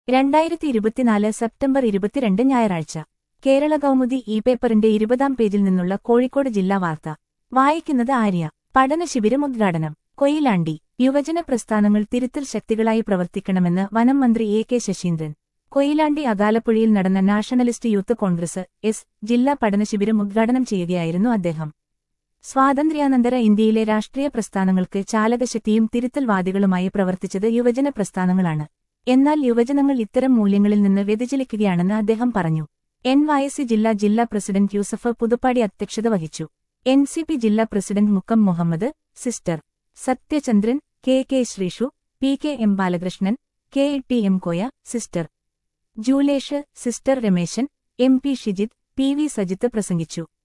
രണ്ടായിരത്തി ഇരുപത്തിനാല് സെപ്റ്റംബർ ഇരുപത്തിരണ്ട് ഞായറാഴ്ച കേരള കൗമുദി ഇ പേപ്പറിന്റെ ഇരുപതാം പേജിൽ നിന്നുള്ള കോഴിക്കോട് ജില്ലാ വാർത്ത വായിക്കുന്നത് ആര്യ പഠനശിബിരം ഉദ്ഘാടനം കൊയിലാണ്ടി യുവജന പ്രസ്ഥാനങ്ങൾ തിരുത്തൽ ശക്തികളായി പ്രവർത്തിക്കണമെന്ന് വനം മന്ത്രി എ കെ ശശീന്ദ്രൻ കൊയിലാണ്ടി അകാലപ്പുഴയിൽ നടന്ന നാഷണലിസ്റ്റ് യൂത്ത് കോൺഗ്രസ് എസ് ജില്ലാ പഠനശിബിരം ഉദ്ഘാടനം ചെയ്യുകയായിരുന്നു അദ്ദേഹം സ്വാതന്ത്ര്യാനന്തര ഇന്ത്യയിലെ രാഷ്ട്രീയ പ്രസ്ഥാനങ്ങൾക്ക് ചാലകശക്തിയും തിരുത്തൽവാദികളുമായി പ്രവർത്തിച്ചത് യുവജന പ്രസ്ഥാനങ്ങളാണ് എന്നാൽ യുവജനങ്ങൾ ഇത്തരം മൂല്യങ്ങളിൽ നിന്ന് വ്യതിചലിക്കുകയാണെന്ന് അദ്ദേഹം പറഞ്ഞു എൻ വൈഎസ്സി ജില്ലാ ജില്ലാ പ്രസിഡന്റ് യൂസഫ് പുതുപ്പാടി അധ്യക്ഷത വഹിച്ചു എൻ സി പി ജില്ലാ president Mukkam Muhammad sister Sathyachandran K K Sreeshu P K M Balakrishnan K T M Koya sister Julesh sister Rameshan M P Shijith P V Sajith പ്രസംഗിച്ചു